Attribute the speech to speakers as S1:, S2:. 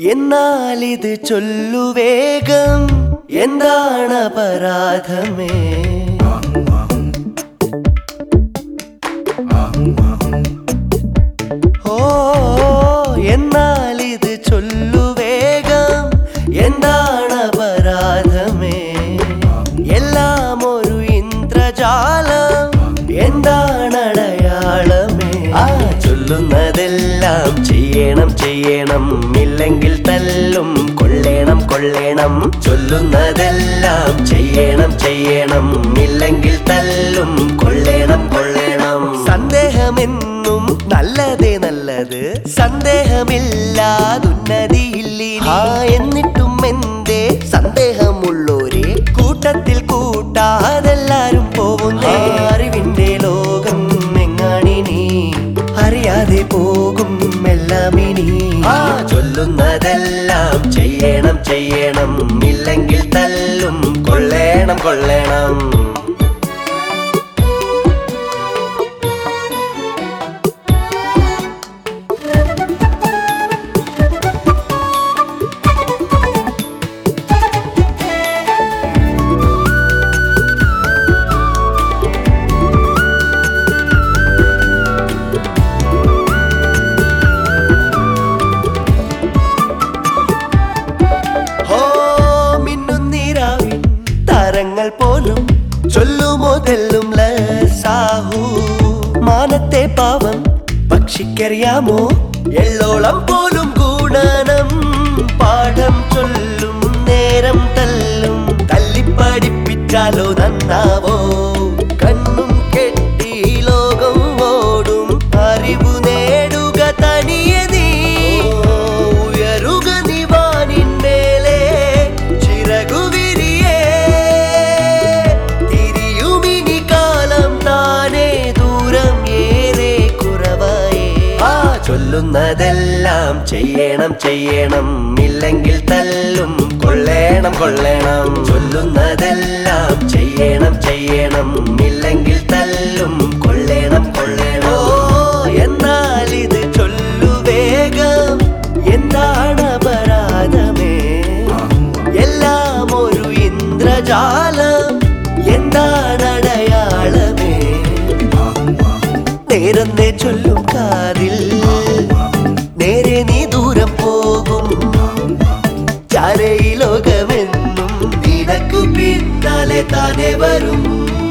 S1: എന്നാലിത് ചൊല്ലു വേഗം എന്താണ് അപരാധമേ ഓ എന്നാലിത് ചൊല്ലു വേഗം എന്താണ് അപരാധമേ എല്ലാം ഒരു ഇന്ദ്രജാലം എന്താണ് അടയാളമേ ആ ചൊല്ലുന്നതെല്ലാം ചെയ്യണം ചെയ്യണം ഇല്ലെങ്കിൽ തല്ലും കൊള്ളേണം കൊള്ളേണം ചൊല്ലുന്നതെല്ലാം ചെയ്യണം ചെയ്യണം ഇല്ലെങ്കിൽ തല്ലും കൊള്ളേണം കൊള്ളേണം സന്ദേഹമെന്നും നല്ലതേ നല്ലത് സന്ദേഹമില്ലാതുന്നതിയില്ലേ ആ എന്നിട്ടും എന്തേ സന്ദേഹമുള്ളോരെ കൂട്ടത്തിൽ കൂട്ടാതെല്ലാരും പോകുന്നേ അറിവിന്റെ ലോകം എങ്ങാണിനി അറിയാതെ പോകും എല്ലാം ഇനി ആ ചൊല്ലുന്നതെല്ലാം ചെയ്യണം ചെയ്യണം ഇല്ലെങ്കിൽ തല്ലും കൊള്ളേണം കൊള്ളേണം ഹോ മിന്നുന്നീരാവിൻ താരങ്ങൾ പോലും ചൊല്ലുമോ തെല്ലും ലസാഹു മാനത്തെ പാവം പക്ഷിക്കറിയാമോ എള്ളോളം പോലും ഗുണനം പാഠം ചൊല്ലും നേരം തല്ലും തല്ലിപ്പടിപ്പിച്ചാലോ നന്നാവോ കണ്ണും കെട്ടി ലോകം ഓടും അറിവു നേടുക തനിയെ നീ ഉയരുക നിവാനിന്മേലെ ചിറകു വിരിയേ തിരിയുമിനി കാലം താനേ ദൂരം ഏറെ കുറവായേ ആ ചൊല്ലുന്നതെല്ലാം ചെയ്യണം ചെയ്യണം ഇല്ലെങ്കിൽ തല്ലും കൊള്ളേണം കൊള്ളേണം ചൊല്ലുന്നതെല്ലാം ചെയ്യണം ചെയ്യണം ഇല്ലെങ്കിൽ തല്ലും കൊള്ളേണം കൊള്ളേണം ഓ എന്നാൽ ഇത് ചൊല്ലു വേഗം എന്താണ് അപരാധമേ എല്ലാം ഒരു ഇന്ദ്രജാലം എന്താണ് അടയാളമേ നേരന്നേ ചൊല്ലും കാതിൽ നേരെ നീ ദൂരം പോകും ചാരയി ലോകമെന്നും നിനക്കു പിന്നാലെ താനെ വരും